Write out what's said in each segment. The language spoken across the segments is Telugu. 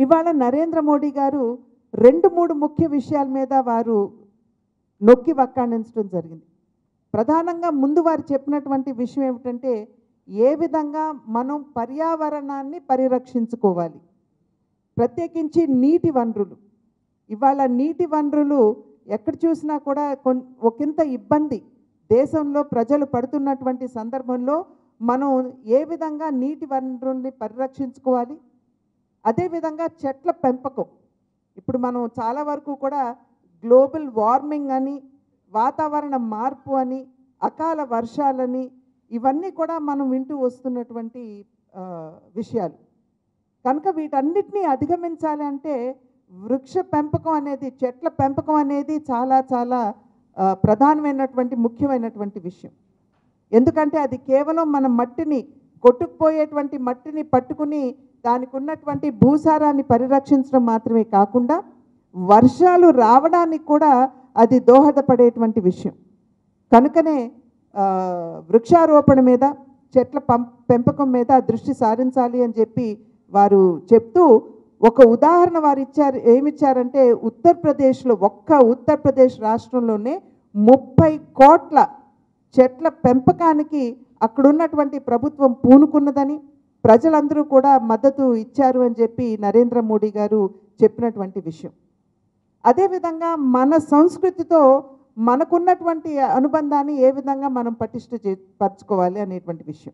ఇవాళ నరేంద్ర మోడీ గారు రెండు మూడు ముఖ్య విషయాల మీద వారు నొక్కి వక్కాణించడం జరిగింది ప్రధానంగా ముందు వారు చెప్పినటువంటి విషయం ఏమిటంటే ఏ విధంగా మనం పర్యావరణాన్ని పరిరక్షించుకోవాలి ప్రత్యేకించి నీటి వనరులు ఇవాళ నీటి వనరులు ఎక్కడ చూసినా కూడా కొన్ ఒకంత ఇబ్బంది దేశంలో ప్రజలు పడుతున్నటువంటి సందర్భంలో మనం ఏ విధంగా నీటి వనరుల్ని పరిరక్షించుకోవాలి అదేవిధంగా చెట్ల పెంపకం ఇప్పుడు మనం చాలా వరకు కూడా గ్లోబల్ వార్మింగ్ అని వాతావరణ మార్పు అని అకాల వర్షాలని ఇవన్నీ కూడా మనం వింటూ వస్తున్నటువంటి ఆ, విషయాలు కనుక వీటన్నిటినీ అధిగమించాలి అంటే వృక్ష పెంపకం అనేది చెట్ల పెంపకం అనేది చాలా చాలా ఆ, ప్రధానమైనటువంటి ముఖ్యమైనటువంటి విషయం ఎందుకంటే అది కేవలం మన మట్టిని కొట్టుకుపోయేటువంటి మట్టిని పట్టుకుని దానికి ఉన్నటువంటి భూసారాన్ని పరిరక్షించడం మాత్రమే కాకుండా వర్షాలు రావడానికి కూడా అది దోహదపడేటువంటి విషయం కనుకనే ఆ, వృక్షారోపణ మీద చెట్ల పం పెంపకం మీద దృష్టి సారించాలి అని చెప్పి వారు చెప్తూ ఒక ఉదాహరణ వారు ఇచ్చారు ఏమిచ్చారంటే ఉత్తరప్రదేశ్లో ఒక్క ఉత్తరప్రదేశ్ రాష్ట్రంలోనే ముప్పై కోట్ల చెట్ల పెంపకానికి అక్కడున్నటువంటి ప్రభుత్వం పూనుకున్నదని ప్రజలందరూ కూడా మద్దతు ఇచ్చారు అని చెప్పి నరేంద్ర మోడీ గారు చెప్పినటువంటి విషయం అదేవిధంగా మన సంస్కృతితో మనకున్నటువంటి అనుబంధాన్ని ఏ విధంగా మనం పటిష్ట చే పరచుకోవాలి అనేటువంటి విషయం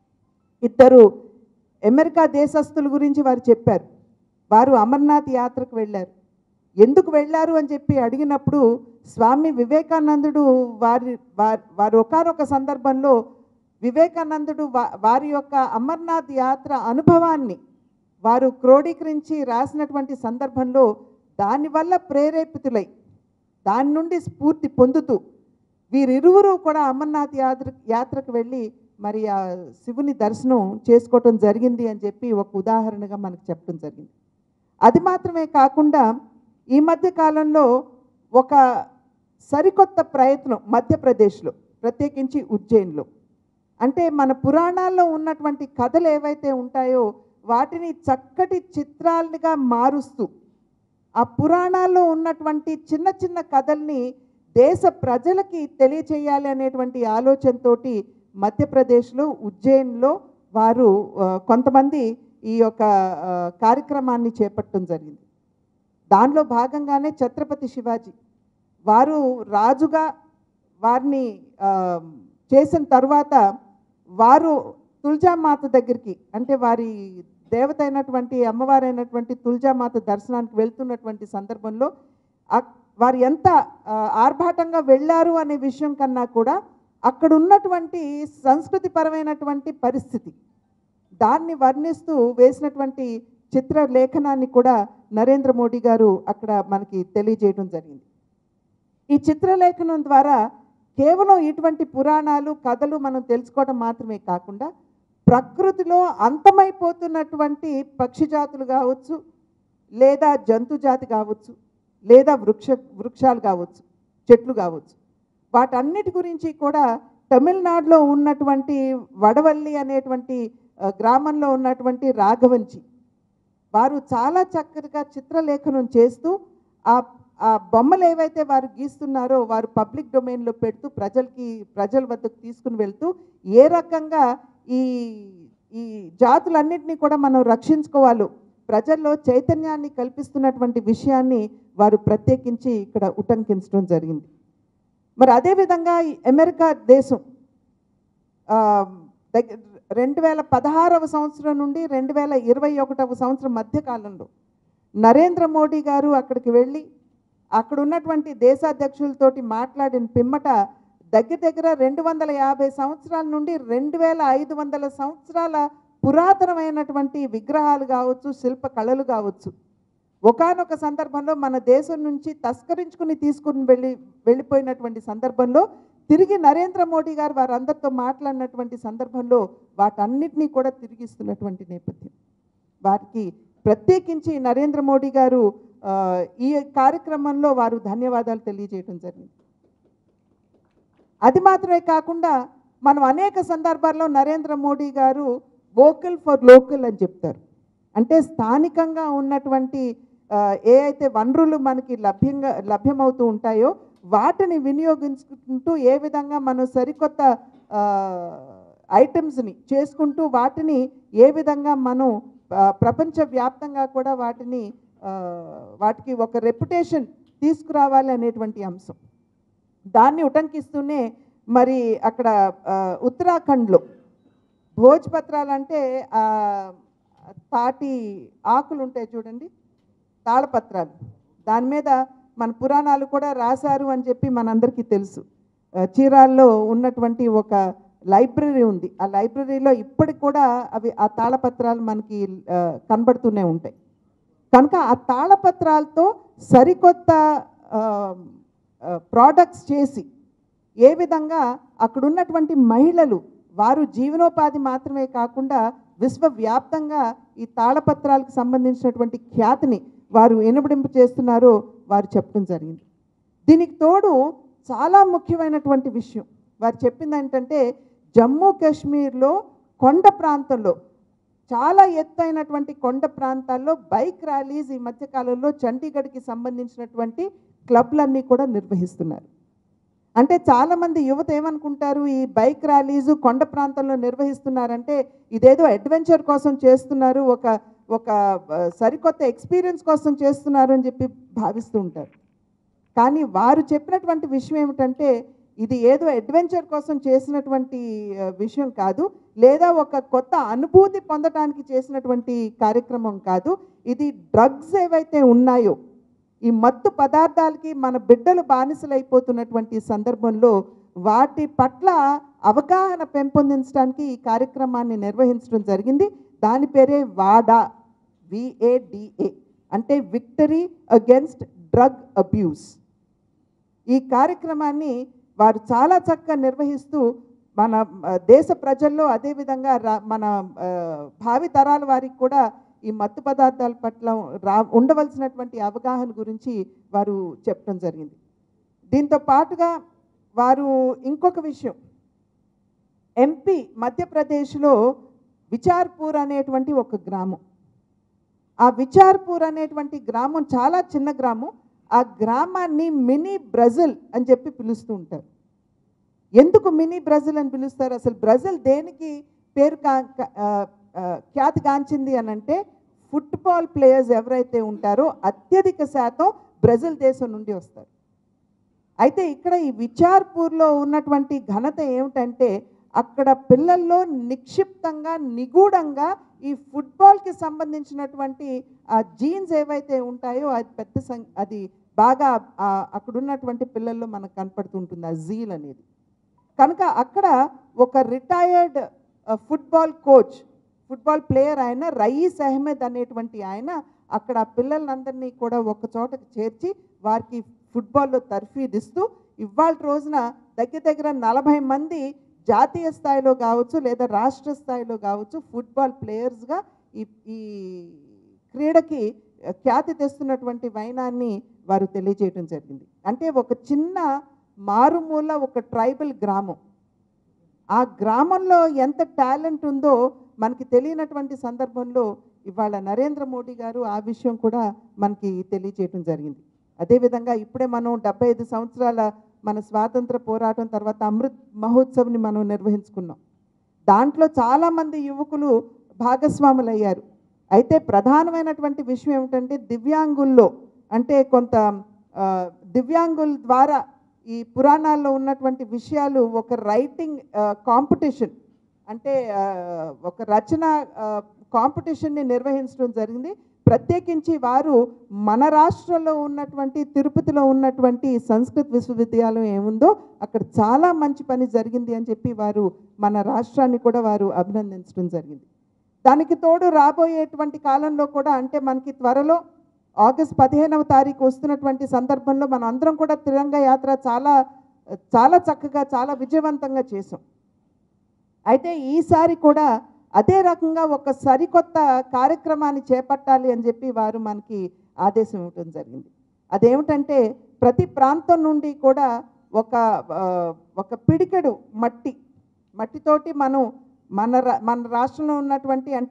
ఇద్దరు అమెరికా దేశస్తుల గురించి వారు చెప్పారు వారు అమర్నాథ్ యాత్రకు వెళ్ళారు ఎందుకు వెళ్ళారు అని చెప్పి అడిగినప్పుడు స్వామి వివేకానందుడు వారి వారి వారు ఒకనొక సందర్భంలో వివేకానందుడు వా- వారి యొక్క అమర్నాథ్ యాత్ర అనుభవాన్ని వారు క్రోడీకరించి రాసినటువంటి సందర్భంలో దానివల్ల ప్రేరేపితులై దాని నుండి స్ఫూర్తి పొందుతూ వీరిరువురు కూడా అమర్నాథ్ యాత్ర యాత్రకు వెళ్ళి మరి ఆ శివుని దర్శనం చేసుకోవటం జరిగింది అని చెప్పి ఒక ఉదాహరణగా మనకు చెప్పడం జరిగింది అది మాత్రమే కాకుండా ఈ మధ్య కాలంలో ఒక సరికొత్త ప్రయత్నం మధ్యప్రదేశ్లో ప్రత్యేకించి ఉజ్జయిన్లో అంటే మన పురాణాల్లో ఉన్నటువంటి కథలు ఏవైతే ఉంటాయో వాటిని చక్కటి చిత్రాలుగా మారుస్తూ ఆ పురాణాల్లో ఉన్నటువంటి చిన్న చిన్న కథల్ని దేశ ప్రజలకి తెలియచేయాలి అనేటువంటి ఆలోచనతోటి మధ్యప్రదేశ్లో ఉజ్జయిన్లో వారు ఆ, కొంతమంది ఈ యొక్క ఆ, కార్యక్రమాన్ని చేపట్టడం జరిగింది దానిలో భాగంగానే ఛత్రపతి శివాజీ వారు రాజుగా వారిని ఆ, చేసిన తర్వాత వారు తుల్జామాత దగ్గరికి అంటే వారి దేవత అయినటువంటి అమ్మవారైనటువంటి తుల్జామాత దర్శనానికి వెళ్తున్నటువంటి సందర్భంలో అక్- వారు ఎంత ఆ, ఆర్భాటంగా వెళ్ళారు అనే విషయం కన్నా కూడా అక్కడ ఉన్నటువంటి సంస్కృతిపరమైనటువంటి పరిస్థితి దాన్ని వర్ణిస్తూ వేసినటువంటి చిత్రలేఖనాన్ని కూడా నరేంద్ర మోడీ గారు అక్కడ మనకి తెలియజేయడం జరిగింది ఈ చిత్రలేఖనం ద్వారా కేవలం ఇటువంటి పురాణాలు కథలు మనం తెలుసుకోవడం మాత్రమే కాకుండా ప్రకృతిలో అంతమైపోతున్నటువంటి పక్షి జాతులు కావచ్చు లేదా జంతు జాతి కావచ్చు లేదా వృక్ష వృక్షాలు కావచ్చు చెట్లు కావచ్చు వాటన్నిటి గురించి కూడా తమిళనాడులో ఉన్నటువంటి వడవల్లి అనేటువంటి ఆ, గ్రామంలో ఉన్నటువంటి రాఘవంచి వారు చాలా చక్కగా చిత్రలేఖనం చేస్తూ ఆ ఆ బొమ్మలు ఏవైతే వారు గీస్తున్నారో వారు పబ్లిక్ డొమైన్లో పెడుతూ ప్రజలకి ప్రజల వద్దకు తీసుకుని వెళ్తూ ఏ రకంగా ఈ ఈ జాతులన్నింటినీ కూడా మనం రక్షించుకోవాలో ప్రజల్లో చైతన్యాన్ని కల్పిస్తున్నటువంటి విషయాన్ని వారు ప్రత్యేకించి ఇక్కడ ఉటంకించడం జరిగింది మరి అదేవిధంగా ఈ అమెరికా దేశం ఆ, దగ్గ- రెండు వేల పదహారవ సంవత్సరం నుండి రెండు వేల ఇరవై ఒకటవ సంవత్సరం మధ్య కాలంలో నరేంద్ర మోడీ గారు అక్కడికి వెళ్ళి అక్కడ ఉన్నటువంటి దేశాధ్యక్షులతోటి మాట్లాడిన పిమ్మట దగ్గర దగ్గర రెండు వందల యాభై సంవత్సరాల నుండి రెండు వేల ఐదు వందల సంవత్సరాల పురాతనమైనటువంటి విగ్రహాలు కావచ్చు శిల్ప కళలు కావచ్చు ఒకానొక సందర్భంలో మన దేశం నుంచి తస్కరించుకుని తీసుకుని వెళ్ళి వెళ్ళిపోయినటువంటి సందర్భంలో తిరిగి నరేంద్ర మోడీ గారు వారందరితో మాట్లాడినటువంటి సందర్భంలో వాటన్నిటినీ కూడా తిరిగిస్తున్నటువంటి నేపథ్యం వారికి ప్రత్యేకించి నరేంద్ర మోడీ గారు ఆ, ఈ కార్యక్రమంలో వారు ధన్యవాదాలు తెలియజేయడం జరిగింది అది మాత్రమే కాకుండా మనం అనేక సందర్భాల్లో నరేంద్ర మోడీ గారు వోకల్ ఫర్ లోకల్ అని చెప్తారు అంటే స్థానికంగా ఉన్నటువంటి ఆ, ఏ అయితే వనరులు మనకి లభ్యంగా లభ్యమవుతూ ఉంటాయో వాటిని వినియోగించుకుంటూ ఏ విధంగా మనం సరికొత్త ఆ, ఐటమ్స్ని చేసుకుంటూ వాటిని ఏ విధంగా మనం ఆ, ప్రపంచవ్యాప్తంగా కూడా వాటిని ఆ, వాటికి ఒక రెప్యుటేషన్ తీసుకురావాలి అనేటువంటి అంశం దాన్ని ఉటంకిస్తూనే మరి అక్కడ ఆ, ఉత్తరాఖండ్లో భోజ్పత్రాలు అంటే ఆ, తాటి ఆకులు ఉంటాయి చూడండి తాళపత్రాలు దాని మీద మన పురాణాలు కూడా రాశారు అని చెప్పి మనందరికీ తెలుసు ఆ, చీరాల్లో ఉన్నటువంటి ఒక లైబ్రరీ ఉంది ఆ లైబ్రరీలో ఇప్పటికి కూడా అవి ఆ తాళపత్రాలు మనకి ఆ, కనబడుతూనే ఉంటాయి కనుక ఆ తాళపత్రాలతో సరికొత్త ప్రోడక్ట్స్ చేసి ఏ విధంగా అక్కడ ఉన్నటువంటి మహిళలు వారు జీవనోపాధి మాత్రమే కాకుండా విశ్వవ్యాప్తంగా ఈ తాళపత్రాలకు సంబంధించినటువంటి ఖ్యాతిని వారు ఎనుబడింపు చేస్తున్నారో వారు చెప్పడం జరిగింది దీనికి తోడు చాలా ముఖ్యమైనటువంటి విషయం వారు చెప్పింది ఏంటంటే జమ్మూ కాశ్మీర్లో కొండ ప్రాంతంలో చాలా ఎత్తైనటువంటి కొండ ప్రాంతాల్లో బైక్ ర్యాలీస్ ఈ మధ్యకాలంలో చండీగఢ్కి సంబంధించినటువంటి క్లబ్లన్నీ కూడా నిర్వహిస్తున్నారు అంటే చాలామంది యువత ఏమనుకుంటారు ఈ బైక్ ర్యాలీస్ కొండ ప్రాంతంలో నిర్వహిస్తున్నారంటే ఇదేదో అడ్వెంచర్ కోసం చేస్తున్నారు ఒక ఒక ఆ, సరికొత్త ఎక్స్పీరియన్స్ కోసం చేస్తున్నారు అని చెప్పి భావిస్తూ ఉంటారు కానీ వారు చెప్పినటువంటి విషయం ఏమిటంటే ఇది ఏదో అడ్వెంచర్ కోసం చేసినటువంటి ఆ, విషయం కాదు లేదా ఒక కొత్త అనుభూతి పొందటానికి చేసినటువంటి కార్యక్రమం కాదు ఇది డ్రగ్స్ ఏవైతే ఉన్నాయో ఈ మత్తు పదార్థాలకి మన బిడ్డలు బానిసలైపోతున్నటువంటి సందర్భంలో వాటి పట్ల అవగాహన పెంపొందించడానికి ఈ కార్యక్రమాన్ని నిర్వహించడం జరిగింది దాని పేరే వాడా విఏడిఏ అంటే విక్టరీ అగెన్స్ట్ డ్రగ్ అబ్యూస్ ఈ కార్యక్రమాన్ని వారు చాలా చక్కగా నిర్వహిస్తూ మన ఆ, దేశ ప్రజల్లో అదేవిధంగా రా- మన ఆ, భావి తరాల వారికి కూడా ఈ మత్తు పదార్థాల పట్ల రా ఉండవలసినటువంటి అవగాహన గురించి వారు చెప్పడం జరిగింది దీంతో పాటుగా వారు ఇంకొక విషయం ఎంపీ మధ్యప్రదేశ్లో విచార్పూర్ అనేటువంటి ఒక గ్రామం ఆ విచార్పూర్ అనేటువంటి గ్రామం చాలా చిన్న గ్రామం ఆ గ్రామాన్ని మినీ బ్రెజిల్ అని చెప్పి పిలుస్తూ ఉంటారు ఎందుకు మినీ బ్రెజిల్ అని పిలుస్తారు అసలు బ్రెజిల్ దేనికి పేరు కా కా- ఆ, ఆ, ఖ్యాతి కాంచింది అని అంటే ఫుట్బాల్ ప్లేయర్స్ ఎవరైతే ఉంటారో అత్యధిక శాతం బ్రెజిల్ దేశం నుండి వస్తారు అయితే ఇక్కడ ఈ విచార్పూర్లో ఉన్నటువంటి ఘనత ఏమిటంటే అక్కడ పిల్లల్లో నిక్షిప్తంగా నిగూఢంగా ఈ ఫుట్బాల్కి సంబంధించినటువంటి ఆ జీన్స్ ఏవైతే ఉంటాయో అది పెద్ద సం అది బాగా ఆ, అక్కడ ఉన్నటువంటి పిల్లల్లో మనకు కనపడుతుంటుంది ఆ జీల్ అనేది కనుక అక్కడ ఒక retired football coach football player ఆయన రయీస్ అహ్మద్ అనేటువంటి ఆయన అక్కడ ఆ పిల్లలందరినీ కూడా ఒక చోటకు చేర్చి వారికి ఫుట్బాల్లో తర్ఫీదిస్తూ ఇవాళ రోజున దగ్గర దగ్గర నలభై మంది జాతీయ స్థాయిలో కావచ్చు లేదా రాష్ట్ర స్థాయిలో కావచ్చు ఫుట్బాల్ ప్లేయర్స్గా ఈ ఈ క్రీడకి ఖ్యాతి తెస్తున్నటువంటి వైనాన్ని వారు తెలియజేయడం జరిగింది అంటే ఒక చిన్న మారుమూల ఒక ట్రైబల్ గ్రామం ఆ గ్రామంలో ఎంత టాలెంట్ ఉందో మనకి తెలియనటువంటి సందర్భంలో ఇవాళ నరేంద్ర మోడీ గారు ఆ విషయం కూడా మనకి తెలియజేయడం జరిగింది అదేవిధంగా ఇప్పుడే మనం డెబ్బై ఐదు సంవత్సరాల మన స్వాతంత్ర పోరాటం తర్వాత అమృత్ మహోత్సవ్ని మనం నిర్వహించుకున్నాం దాంట్లో చాలామంది యువకులు భాగస్వాములయ్యారు అయితే ప్రధానమైనటువంటి విషయం ఏమిటంటే దివ్యాంగుల్లో అంటే కొంత ఆ, దివ్యాంగుల ద్వారా ఈ పురాణాల్లో ఉన్నటువంటి విషయాలు ఒక రైటింగ్ కాంపిటీషన్ అంటే ఆ, ఒక రచన కాంపిటీషన్ని నిర్వహించడం జరిగింది ప్రత్యేకించి వారు మన రాష్ట్రంలో ఉన్నటువంటి తిరుపతిలో ఉన్నటువంటి సంస్కృత్ విశ్వవిద్యాలయం ఏముందో అక్కడ చాలా మంచి పని జరిగింది అని చెప్పి వారు మన రాష్ట్రాన్ని కూడా వారు అభినందించడం జరిగింది దానికి తోడు రాబోయేటువంటి కాలంలో కూడా అంటే మనకి త్వరలో ఆగస్ట్ పదిహేనవ తారీఖు వస్తున్నటువంటి సందర్భంలో మనం అందరం కూడా తిరంగ యాత్ర చాలా చాలా చక్కగా చాలా విజయవంతంగా చేసాం అయితే ఈసారి కూడా అదే రకంగా ఒక సరికొత్త కార్యక్రమాన్ని చేపట్టాలి అని చెప్పి వారు మనకి ఆదేశం ఇవ్వటం జరిగింది అదేమిటంటే ప్రతి ప్రాంతం నుండి కూడా ఒక ఆ, ఒక పిడికెడు మట్టి మట్టితోటి మనం మన రా- మన రాష్ట్రంలో ఉన్నటువంటి అంటే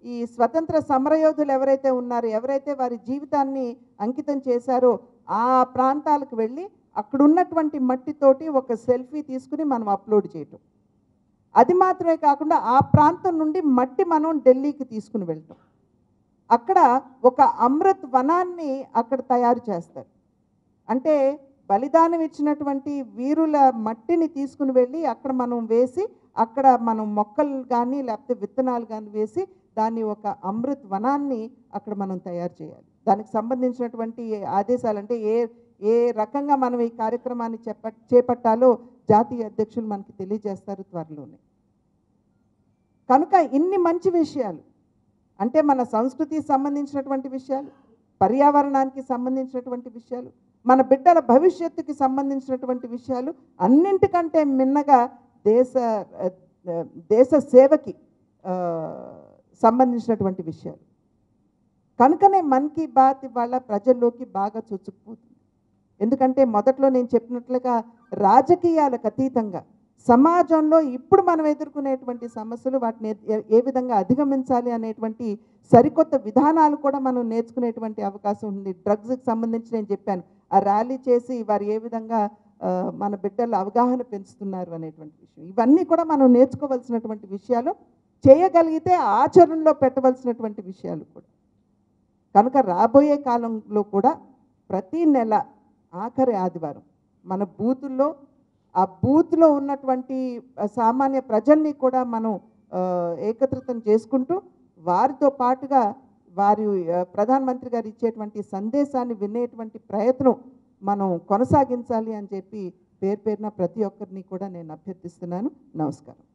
ఈ స్వతంత్ర సమరయోధులు ఎవరైతే ఉన్నారో ఎవరైతే వారి జీవితాన్ని అంకితం చేశారో ఆ ప్రాంతాలకు వెళ్ళి అక్కడ ఉన్నటువంటి మట్టితోటి ఒక సెల్ఫీ తీసుకుని మనం అప్లోడ్ చేయటం అది మాత్రమే కాకుండా ఆ ప్రాంతం నుండి మట్టి మనం ఢిల్లీకి తీసుకుని వెళ్తాం అక్కడ ఒక అమృత్ వనాన్ని అక్కడ తయారు చేస్తారు అంటే బలిదానం ఇచ్చినటువంటి వీరుల మట్టిని తీసుకుని వెళ్ళి అక్కడ మనం వేసి అక్కడ మనం మొక్కలు కానీ లేకపోతే విత్తనాలు కానీ వేసి దాన్ని ఒక అమృత్ వనాన్ని అక్కడ మనం తయారు చేయాలి దానికి సంబంధించినటువంటి ఆదేశాలు అంటే ఏ ఏ రకంగా మనం ఈ కార్యక్రమాన్ని చేప చేపట్టాలో జాతీయ అధ్యక్షులు మనకి తెలియజేస్తారు త్వరలోనే కనుక ఇన్ని మంచి విషయాలు అంటే మన సంస్కృతికి సంబంధించినటువంటి విషయాలు పర్యావరణానికి సంబంధించినటువంటి విషయాలు మన బిడ్డల భవిష్యత్తుకి సంబంధించినటువంటి విషయాలు అన్నింటికంటే మిన్నగా దేశ ఆ, దేశ సేవకి ఆ, సంబంధించినటువంటి విషయాలు కనుకనే మన్ కీ బాత్ ఇవాళ ప్రజల్లోకి బాగా చొచ్చుకుపోతుంది ఎందుకంటే మొదట్లో నేను చెప్పినట్లుగా రాజకీయాలకు అతీతంగా సమాజంలో ఇప్పుడు మనం ఎదుర్కొనేటువంటి సమస్యలు వాటిని ఏ- ఏ విధంగా అధిగమించాలి అనేటువంటి సరికొత్త విధానాలు కూడా మనం నేర్చుకునేటువంటి అవకాశం ఉంది డ్రగ్స్కి సంబంధించి నేను చెప్పాను ఆ ర్యాలీ చేసి వారు ఏ విధంగా ఆ, మన బిడ్డల అవగాహన పెంచుతున్నారు అనేటువంటి విషయం ఇవన్నీ కూడా మనం నేర్చుకోవాల్సినటువంటి విషయాలు చేయగలిగితే ఆచరణలో పెట్టవలసినటువంటి విషయాలు కూడా కనుక రాబోయే కాలంలో కూడా ప్రతి నెల ఆఖరి ఆదివారం మన బూతుల్లో ఆ బూత్లో ఉన్నటువంటి ఆ, సామాన్య ప్రజల్ని కూడా మనం ఆ, ఏకత్రితం చేసుకుంటూ వారితో పాటుగా వారి ఆ, ప్రధానమంత్రి గారు ఇచ్చేటువంటి సందేశాన్ని వినేటువంటి ప్రయత్నం మనం కొనసాగించాలి అని చెప్పి పేరు పేరున ప్రతి ఒక్కరిని కూడా నేను అభ్యర్థిస్తున్నాను నమస్కారం